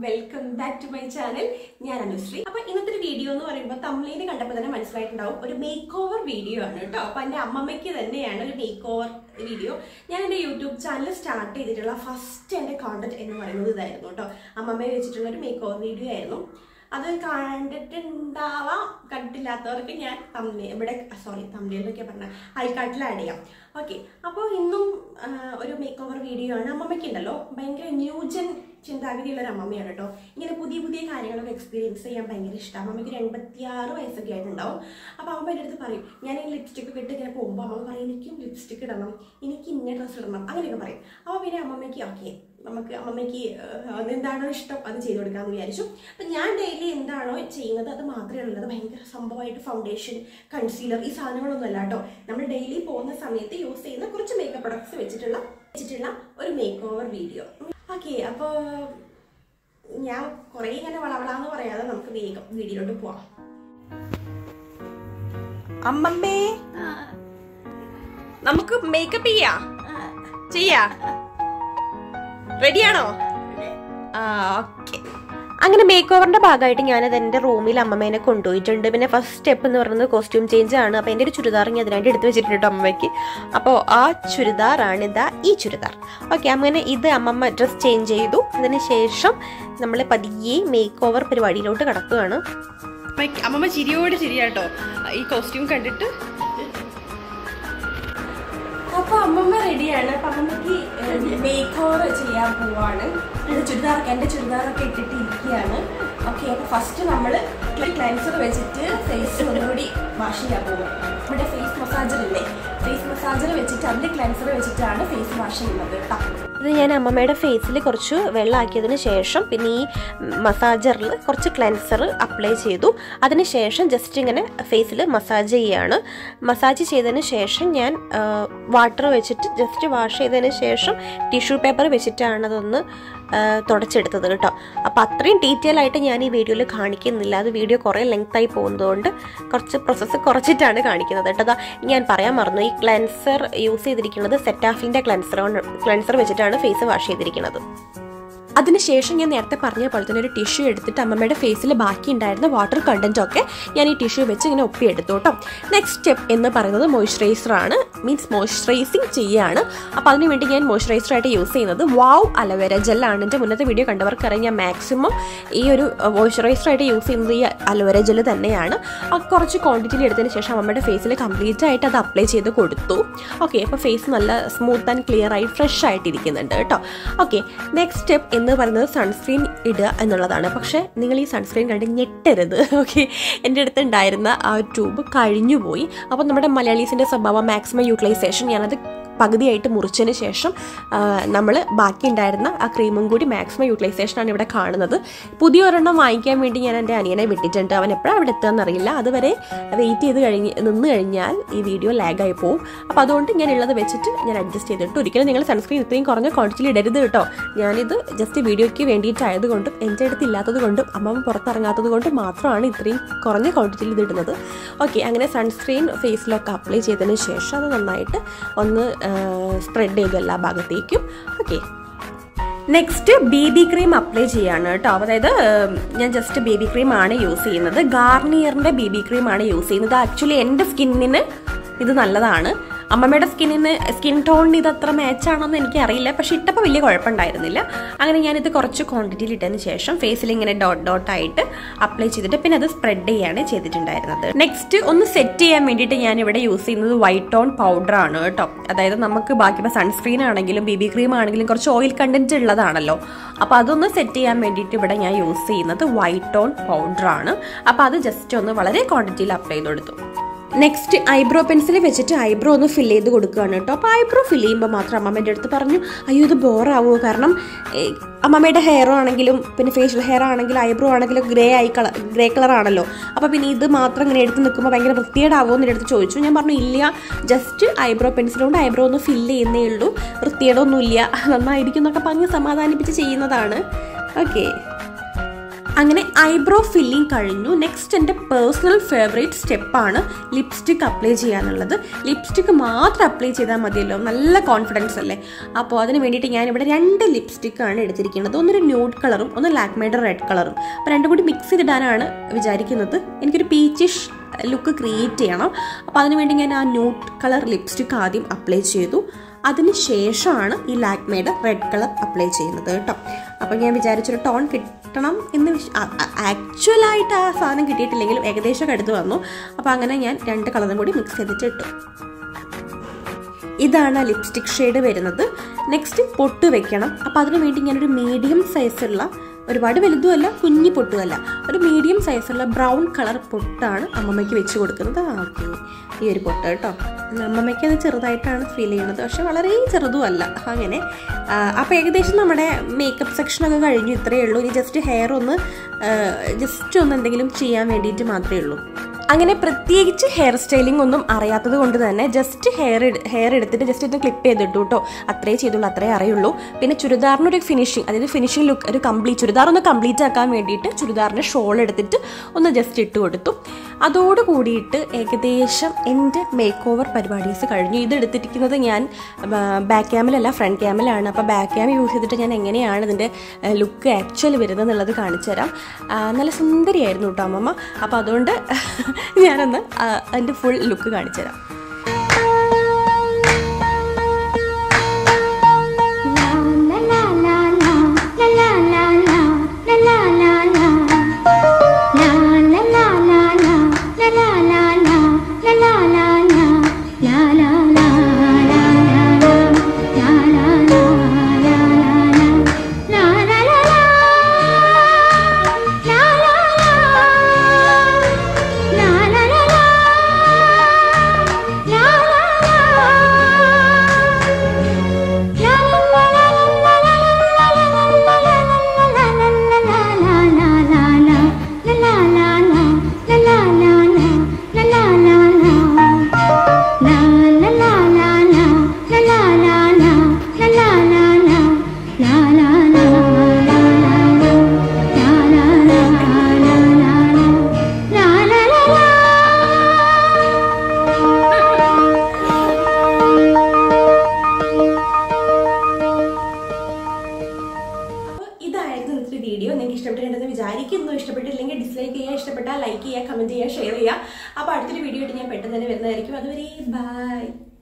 welcome back to my channel ഞാൻ അനുശ്രീ അപ്പൊ ഇന്നത്തെ ഒരു വീഡിയോ എന്ന് പറയുമ്പോൾ തമിഴിന് കണ്ടപ്പോൾ തന്നെ മനസ്സിലായിട്ടുണ്ടാവും ഒരു മേക്ക് ഓവർ വീഡിയോ ആണ് കേട്ടോ അപ്പൊ എന്റെ അമ്മമ്മയ്ക്ക് തന്നെയാണ് ഒരു മേക്ക് ഓവർ വീഡിയോ ഞാൻ എന്റെ യൂട്യൂബ് ചാനൽ സ്റ്റാർട്ട് ചെയ്തിട്ടുള്ള ഫസ്റ്റ് എന്റെ കോണ്ടന്റ് എന്ന് പറയുന്നത് ഇതായിരുന്നു കേട്ടോ അമ്മമ്മയെ വെച്ചിട്ടുള്ള ഒരു മേക്ക് ഓവർ വീഡിയോ ആയിരുന്നു അത് കണ്ടിട്ടുണ്ടാവാം കണ്ടിട്ടില്ലാത്തവർക്ക് ഞാൻ തമ്മിൽ ഇവിടെ സോറി തമ്മിലൊക്കെ പറഞ്ഞ ഐക്കാട്ടിൽ ആഡ് ചെയ്യാം ഓക്കെ അപ്പോൾ ഇന്നും ആ, ഒരു മേക്ക് ഓവർ വീഡിയോ ആണ് അമ്മമ്മയ്ക്ക് ഉണ്ടല്ലോ ഭയങ്കര ന്യൂജൻ ചിന്താഗതിയുള്ള ഒരു അമ്മമ്മയാണ് കേട്ടോ ഇങ്ങനെ പുതിയ പുതിയ കാര്യങ്ങളൊക്കെ എക്സ്പീരിയൻസ് ചെയ്യാൻ ഭയങ്കര ഇഷ്ടമാണ് അമ്മമ്മയ്ക്ക് ഒരു എൺപത്തിയാറ് വയസ്സൊക്കെ ആയിട്ടുണ്ടാവും അപ്പോൾ അമ്മ എൻ്റെ അടുത്ത് പറയും ഞാൻ ഈ ലിപ്സ്റ്റിക് ഒക്കെ ഇട്ട് ഇങ്ങനെ പോകുമ്പോൾ അമ്മ പറയും എനിക്കും ലിപ്സ്റ്റിക് ഇടണം എനിക്ക് ഇന്ന ഡ്രസ്സ് ഇടണം അങ്ങനെയൊക്കെ പറയും അപ്പോൾ പിന്നെ അമ്മമ്മയ്ക്ക് ഓക്കെ നമുക്ക് അമ്മമ്മയ്ക്ക് ഏഹ്, എന്താണോ ഇഷ്ടം അത് ചെയ്ത് കൊടുക്കാമെന്ന് വിചാരിച്ചു അപ്പം ഞാൻ ഡെയിലി എന്താണോ ചെയ്യുന്നത് അത് മാത്രമേ ഉള്ളത് ഭയങ്കര സംഭവമായിട്ട് ഫൗണ്ടേഷൻ കൺസീലർ ഈ സാധനങ്ങളൊന്നും അല്ല കേട്ടോ നമ്മൾ ഡെയിലി പോകുന്ന സമയത്ത് യൂസ് ചെയ്യുന്ന കുറച്ച് മേക്കപ്പ് പ്രൊഡക്ട്സ് വെച്ചിട്ടുള്ള വെച്ചിട്ടുള്ള ഒരു മേക്ക് ഓവർ വീഡിയോ ഓക്കെ അപ്പോൾ ഞാൻ കുറേ ഇങ്ങനെ വളവളാന്ന് പറയാതെ നമുക്ക് വേഗം വീഡിയോയിലോട്ട് പോവാം അമ്മമ്മേ നമുക്ക് മേക്കപ്പ് ചെയ്യാ ചെയ്യാ റെഡിയാണോ ആ ഓക്കെ അങ്ങനെ മേക്ക് ഓവറിന്റെ ഭാഗമായിട്ട് ഞാനത് എൻ്റെ റൂമിൽ അമ്മമ്മേനെ കൊണ്ടുപോയിട്ടുണ്ട് പിന്നെ ഫസ്റ്റ് സ്റ്റെപ്പ് എന്ന് പറയുന്നത് കോസ്റ്റ്യൂം ചേഞ്ച് ആണ് അപ്പോൾ എൻ്റെ ഒരു ചുരിദാർ ഞാൻ അതിനായിട്ട് എടുത്ത് വെച്ചിട്ടുണ്ട് കേട്ടോ അമ്മയ്ക്ക് അപ്പോൾ ആ ചുരിദാറാണ് ഇതാ ഈ ചുരിദാർ ഓക്കെ അങ്ങനെ ഇത് അമ്മമ്മ ഡ്രസ് ചേഞ്ച് ചെയ്തു അതിന് ശേഷം നമ്മൾ പതിയെ മേക്ക് ഓവർ പരിപാടിയിലോട്ട് കടക്കുകയാണ് അമ്മമ്മ ചിരിയോട് ചിരിയാട്ടോ ഈ കോസ്റ്റ്യൂം കണ്ടിട്ട് അപ്പൊ അമ്മമ്മ റെഡിയാണ് അപ്പൊ അമ്മമ്മക്ക് മേക്ക് ഓവർ ചെയ്യാൻ പോവാണ് എന്റെ ചുരിദാറൊക്കെ എന്റെ ചുരിദാറൊക്കെ ഇട്ടിട്ട് ഇരിക്കുകയാണ് ഓക്കെ അപ്പൊ ഫസ്റ്റ് നമ്മൾ ക്ലൻസർ വെച്ചിട്ട് ഫേസ് ഒന്നുകൂടി വാഷ് ചെയ്യാൻ പോകും ഇവിടെ ഫേസ് മസാജർ ഇല്ലേ ഫേസ് മസാജർ വെച്ചിട്ട് അതിൽ ക്ലൻസർ വെച്ചിട്ടാണ് ഫേസ് വാഷ് ചെയ്യുന്നത് കേട്ടോ ഇത് ഞാൻ അമ്മമ്മയുടെ ഫേസിൽ കുറച്ച് വെള്ളമാക്കിയതിന് ശേഷം പിന്നെ ഈ മസാജറിൽ കുറച്ച് ക്ലെൻസർ അപ്ലൈ ചെയ്തു അതിന് ശേഷം ജസ്റ്റ് ഇങ്ങനെ ഫേസിൽ മസാജ് ചെയ്യുകയാണ് മസാജ് ചെയ്തതിന് ശേഷം ഞാൻ വാട്ടർ വെച്ചിട്ട് ജസ്റ്റ് വാഷ് ചെയ്തതിന് ശേഷം ടിഷ്യൂ പേപ്പർ വെച്ചിട്ടാണ് അതൊന്ന് ആ, തുടച്ചെടുത്തത് കേട്ടോ അപ്പോൾ അത്രയും ഡീറ്റെയിൽ ആയിട്ട് ഞാൻ ഈ വീഡിയോയിൽ കാണിക്കുന്നില്ല അത് വീഡിയോ കുറേ ലെങ്ത് ആയി പോകുന്നതുകൊണ്ട് കുറച്ച് പ്രോസസ്സ് കുറച്ചിട്ടാണ് കാണിക്കുന്നത് കേട്ടോ അതാ ഞാൻ പറയാൻ മറന്നു ഈ ക്ലെൻസർ യൂസ് ചെയ്തിരിക്കുന്നത് സെറ്റാഫിൻ്റെ ക്ലെൻസർ ക്ലെൻസർ വെച്ചിട്ടാണ് ഫേസ് വാഷ് ചെയ്തിരിക്കുന്നത് അതിനുശേഷം ഞാൻ നേരത്തെ പറഞ്ഞ പോലെ തന്നെ ഒരു ടിഷ്യൂ എടുത്തിട്ട് അമ്മമ്മയുടെ ഫേസിൽ ബാക്കി ഉണ്ടായിരുന്ന വാട്ടർ കണ്ടന്റ് ഒക്കെ ഞാൻ ഈ ടിഷ്യൂ വെച്ച് ഇങ്ങനെ ഒപ്പിയെടുത്തു കേട്ടോ നെക്സ്റ്റ് സ്റ്റെപ്പ് എന്ന് പറയുന്നത് മോയ്സ്ചറൈസർ ആണ് മീൻസ് മോയ്സ്ചറൈസിങ് ചെയ്യുകയാണ് അപ്പോൾ അതിന് വേണ്ടി ഞാൻ മോയ്സ്ചറൈസർ ആയിട്ട് യൂസ് ചെയ്യുന്നത് വാവ് അലവേര ജെല്ലാണ് എൻ്റെ മുന്നത്തെ വീഡിയോ കണ്ടവർക്കറിയാം ഞാൻ മാക്സിമം ഈ ഒരു മോയ്സ്ചറൈസർ ആയിട്ട് യൂസ് ചെയ്യുന്നത് ഈ അലോവേര ജെല്ല് തന്നെയാണ് അത് കുറച്ച് ക്വാണ്ടിറ്റിയിൽ എടുത്തതിന് ശേഷം അമ്മയുടെ ഫേസിൽ കംപ്ലീറ്റ് ആയിട്ട് അത് അപ്ലൈ ചെയ്ത് കൊടുത്തു ഓക്കെ അപ്പോൾ ഫേസ് നല്ല സ്മൂത്ത് ആൻഡ് ക്ലിയർ ആയി ഫ്രഷ് ആയിട്ടിരിക്കുന്നുണ്ട് കേട്ടോ ഓക്കെ നെക്സ്റ്റ് സ്റ്റെപ്പ് എന്ന് പറയുന്നത് സൺസ്ക്രീൻ ഇടുക എന്നുള്ളതാണ് പക്ഷേ നിങ്ങൾ ഈ സൺസ്ക്രീൻ കണ്ട് ഞെട്ടരുത് ഓക്കെ എൻ്റെ അടുത്ത് ഉണ്ടായിരുന്ന ആ ട്യൂബ് കഴിഞ്ഞുപോയി അപ്പോൾ നമ്മുടെ മലയാളീസിൻ്റെ സ്വഭാവം മാക്സിമം യൂട്ടിലൈസേഷൻ ഞാനത് പകുതിയായിട്ട് മുറിച്ചതിന് ശേഷം നമ്മൾ ബാക്കി ഉണ്ടായിരുന്ന ആ ക്രീമും കൂടി മാക്സിമം യൂട്ടിലൈസേഷനാണ് ഇവിടെ കാണുന്നത് പുതിയ ഒരെണ്ണം വാങ്ങിക്കാൻ വേണ്ടി ഞാൻ എൻ്റെ അനിയനെ വിട്ടിട്ടുണ്ട് അവൻ എപ്പോഴാണ് അവിടെ എത്തുകയെന്ന് അറിയില്ല അതുവരെ വെയിറ്റ് ചെയ്ത് കഴിഞ്ഞ് നിന്ന് കഴിഞ്ഞാൽ ഈ വീഡിയോ ലാഗായി പോകും അപ്പോൾ അതുകൊണ്ട് ഞാൻ ഉള്ളത് വെച്ചിട്ട് ഞാൻ അഡ്ജസ്റ്റ് ചെയ്തിട്ട് ഒരിക്കലും നിങ്ങൾ സൺസ്ക്രീൻ ഇത്രയും കുറഞ്ഞ ക്വാണ്ടിറ്റിയിൽ ഇടരുത് കേട്ടോ ഞാനിത് ജസ്റ്റ് വീഡിയോയ്ക്ക് വേണ്ടിയിട്ടായതുകൊണ്ടും എൻ്റെ അടുത്ത് ഇല്ലാത്തത് കൊണ്ടും അമ്മ പുറത്തിറങ്ങാത്തത് കൊണ്ടും മാത്രമാണ് ഇത്രയും കുറഞ്ഞ ക്വാണ്ടിറ്റിയിൽ ഇത് ഇടുന്നത് ഓക്കെ അങ്ങനെ സൺസ്ക്രീൻ ഫേസിലൊക്കെ അപ്ലൈ ചെയ്തതിന് ശേഷം അത് നന്നായിട്ട് ഒന്ന് സ്പ്രെഡ് ചെയ്തു എല്ലാ ഭാഗത്തേക്കും okay next B B cream apply ചെയ്യാണ് കേട്ടോ അതായത് ഉം, ഞാൻ ജസ്റ്റ് ബേബി ക്രീം ആണ് യൂസ് ചെയ്യുന്നത് ഗാർണിയറിന്റെ ബി ബി ക്രീം ആണ് യൂസ് ചെയ്യുന്നത് ആക്ച്വലി എൻ്റെ സ്കിന്നിന് ഇത് നല്ലതാണ് അമ്മമ്മയുടെ സ്കിന്നിന് സ്കിൻ ടോണിന് ഇത് അത്ര മാച്ച് ആണെന്ന് എനിക്ക് അറിയില്ല പക്ഷെ ഇട്ടപ്പോൾ വലിയ കുഴപ്പമുണ്ടായിരുന്നില്ല അങ്ങനെ ഞാനിത് കുറച്ച് ക്വാണ്ടിറ്റിയിൽ ഇട്ടതിന് ശേഷം ഫേസിൽ ഇങ്ങനെ ഡോട്ട് ഡോട്ട് ആയിട്ട് അപ്ലൈ ചെയ്തിട്ട് പിന്നെ അത് സ്പ്രെഡ് ചെയ്യാണ് ചെയ്തിട്ടുണ്ടായിരുന്നത് നെക്സ്റ്റ് ഒന്ന് സെറ്റ് ചെയ്യാൻ വേണ്ടിയിട്ട് ഞാൻ ഇവിടെ യൂസ് ചെയ്യുന്നത് വൈറ്റ് ടോൺ പൗഡർ ആണ് കേട്ടോ അതായത് നമുക്ക് ബാക്കി ഇപ്പോൾ സൺസ്ക്രീൻ ആണെങ്കിലും ബി ബി ക്രീം ആണെങ്കിലും കുറച്ച് ഓയിൽ കണ്ടന്റ് ഉള്ളതാണല്ലോ അപ്പോൾ അതൊന്ന് സെറ്റ് ചെയ്യാൻ വേണ്ടിയിട്ട് ഇവിടെ ഞാൻ യൂസ് ചെയ്യുന്നത് വൈറ്റ് ടോൺ പൗഡർ ആണ് അപ്പോൾ അത് ജസ്റ്റ് ഒന്ന് വളരെ ക്വാണ്ടിറ്റിയിൽ അപ്ലൈ ചെയ്ത് കൊടുത്തു നെക്സ്റ്റ് ഐബ്രോ പെൻസിൽ വെച്ചിട്ട് ഐബ്രോ ഒന്ന് ഫില്ല് ചെയ്ത് കൊടുക്കുകയാണ് കേട്ടോ അപ്പോൾ ഐബ്രോ ഫില്ല് ചെയ്യുമ്പോൾ മാത്രം അമ്മമ്മേൻ്റെ അടുത്ത് പറഞ്ഞു അയ്യോ ഇത് ബോറാവുമോ കാരണം ഏഹ്, അമ്മമ്മയുടെ ഹെയർ ആണെങ്കിലും പിന്നെ ഫേഷ്യൽ ഹെയർ ആണെങ്കിലും ഐബ്രോ ആണെങ്കിലും ഗ്രേ ആയി കളർ ഗ്രേ കളർ ആണല്ലോ അപ്പോൾ പിന്നെ ഇത് മാത്രം ഇങ്ങനെ എടുത്ത് നിൽക്കുമ്പോൾ ഭയങ്കര വൃത്തികേടാവുമോ എന്ന് എടുത്ത് ചോദിച്ചു ഞാൻ പറഞ്ഞു ഇല്ല ജസ്റ്റ് ഐബ്രോ പെൻസിൽ കൊണ്ട് ഐബ്രോ ഒന്ന് ഫില്ല് ചെയ്യുന്നേ ഉള്ളൂ വൃത്തികേടൊന്നുമില്ല നന്നായിരിക്കും എന്നൊക്കെ പറഞ്ഞ് സമാധാനിപ്പിച്ച് ചെയ്യുന്നതാണ് ഓക്കെ അങ്ങനെ ഐബ്രോ ഫില്ലിംഗ് കഴിഞ്ഞു നെക്സ്റ്റ് എൻ്റെ പേഴ്സണൽ ഫേവറേറ്റ് സ്റ്റെപ്പാണ് ലിപ്സ്റ്റിക് അപ്ലൈ ചെയ്യാനുള്ളത് ലിപ്സ്റ്റിക് മാത്രം അപ്ലൈ ചെയ്താൽ മതിയല്ലോ നല്ല കോൺഫിഡൻസ് അല്ലേ അപ്പോൾ അതിന് വേണ്ടിയിട്ട് ഞാൻ ഇവിടെ രണ്ട് ലിപ്സ്റ്റിക്കാണ് എടുത്തിരിക്കുന്നത് ഒന്നൊരു ന്യൂഡ് കളറും ഒന്ന് ലാക്മേയുടെ റെഡ് കളറും അപ്പോൾ രണ്ടും കൂടി മിക്സ് ചെയ്തിടാനാണ് വിചാരിക്കുന്നത് എനിക്കൊരു പീച്ചിഷ് ലുക്ക് ക്രിയേറ്റ് ചെയ്യണം അപ്പോൾ അതിനുവേണ്ടി ഞാൻ ആ ന്യൂഡ് കളർ ലിപ്സ്റ്റിക് ആദ്യം അപ്ലൈ ചെയ്തു അതിന് ശേഷമാണ് ഈ ലാക്മേയുടെ റെഡ് കളർ അപ്ലൈ ചെയ്യുന്നത് കേട്ടോ അപ്പോൾ ഞാൻ വിചാരിച്ചൊരു ടോൺ കിട്ടണം എന്ന് ആക്ച്വലായിട്ട് ആ സാധനം കിട്ടിയിട്ടില്ലെങ്കിലും ഏകദേശം അടുത്ത് വന്നു അപ്പോൾ അങ്ങനെ ഞാൻ രണ്ട് കളറും കൂടി മിക്സ് ചെയ്തിട്ട് ഇട്ടു ഇതാണ് ലിപ്സ്റ്റിക് ഷെയ്ഡ് വരുന്നത് നെക്സ്റ്റ് പൊട്ട് വെക്കണം അപ്പോൾ അതിന് വേണ്ടി ഞാനൊരു മീഡിയം സൈസുള്ള ഒരുപാട് വലുതുമല്ല കുഞ്ഞി പൊട്ടുമല്ല ഒരു മീഡിയം സൈസുള്ള ബ്രൗൺ കളർ പൊട്ടാണ് അമ്മമ്മയ്ക്ക് വെച്ച് കൊടുക്കുന്നത് ഓക്കെ ഈ ഒരു പൊട്ട് കേട്ടോ അമ്മമ്മയ്ക്ക് അത് ചെറുതായിട്ടാണ് ഫീൽ ചെയ്യുന്നത് പക്ഷെ വളരെ ചെറുതും അല്ല അങ്ങനെ അപ്പോൾ ഏകദേശം നമ്മുടെ മേക്കപ്പ് സെക്ഷനൊക്കെ കഴിഞ്ഞു ഇത്രയേ ഉള്ളൂ ഇനി ജസ്റ്റ് ഹെയർ ഒന്ന് ജസ്റ്റ് ഒന്ന് എന്തെങ്കിലും ചെയ്യാൻ വേണ്ടിയിട്ട് മാത്രമേ ഉള്ളൂ അങ്ങനെ പ്രത്യേകിച്ച് ഹെയർ സ്റ്റൈലിംഗ് ഒന്നും അറിയാത്തത് കൊണ്ട് തന്നെ ജസ്റ്റ് ഹെയർ ഹെയർ എടുത്തിട്ട് ജസ്റ്റ് ഇത് ക്ലിപ്പ് ചെയ്തിട്ടു കേട്ടോ അത്രേ ചെയ്തുള്ളൂ അത്രേ അറിയുള്ളൂ പിന്നെ ചുരിദാറിനൊരു ഫിനിഷിങ് അതായത് ഫിനിഷിംഗ് ലുക്ക് ഒരു കംപ്ലീറ്റ് ചുരിദാർ ഒന്ന് കംപ്ലീറ്റ് ആക്കാൻ വേണ്ടിയിട്ട് ചുരിദാറിൻ്റെ ഷോൾ എടുത്തിട്ട് ഒന്ന് ജസ്റ്റ് ഇട്ട് കൊടുത്തു അതോട് കൂടിയിട്ട് ഏകദേശം എൻ്റെ മേക്ക് ഓവർ പരിപാടീസ് കഴിഞ്ഞു ഇത് എടുത്തിരിക്കുന്നത് ഞാൻ ബാക്ക് ക്യാമിലല്ല ഫ്രണ്ട് ക്യാമിലാണ് അപ്പോൾ ബാക്ക് ക്യാം യൂസ് ചെയ്തിട്ട് ഞാൻ എങ്ങനെയാണ് ഇതിൻ്റെ ലുക്ക് ആക്ച്വലി വരുന്നത് എന്നുള്ളത് കാണിച്ചു തരാം നല്ല സുന്ദരിയായിരുന്നു കേട്ടോ അമ്മമ്മ അപ്പോൾ അതുകൊണ്ട് ഞാനൊന്ന് അതിൻ്റെ ഫുൾ ലുക്ക് കാണിച്ചു തരാം വീഡിയോ നിങ്ങൾക്ക് ഇഷ്ടപ്പെട്ടിട്ടുണ്ടെന്ന് വിചാരിക്കുന്നു ഇഷ്ടപ്പെട്ടില്ലെങ്കിൽ ഡിസ്ലൈക്ക് ചെയ്യുക ഇഷ്ടപ്പെട്ടാൽ ലൈക്ക് ചെയ്യുക കമൻറ്റ് ചെയ്യുക ഷെയർ ചെയ്യുക അപ്പോൾ അടുത്തൊരു വീഡിയോ ആയിട്ട് ഞാൻ പെട്ടെന്ന് തന്നെ വരുന്നതായിരിക്കും അതുവരെ ബൈ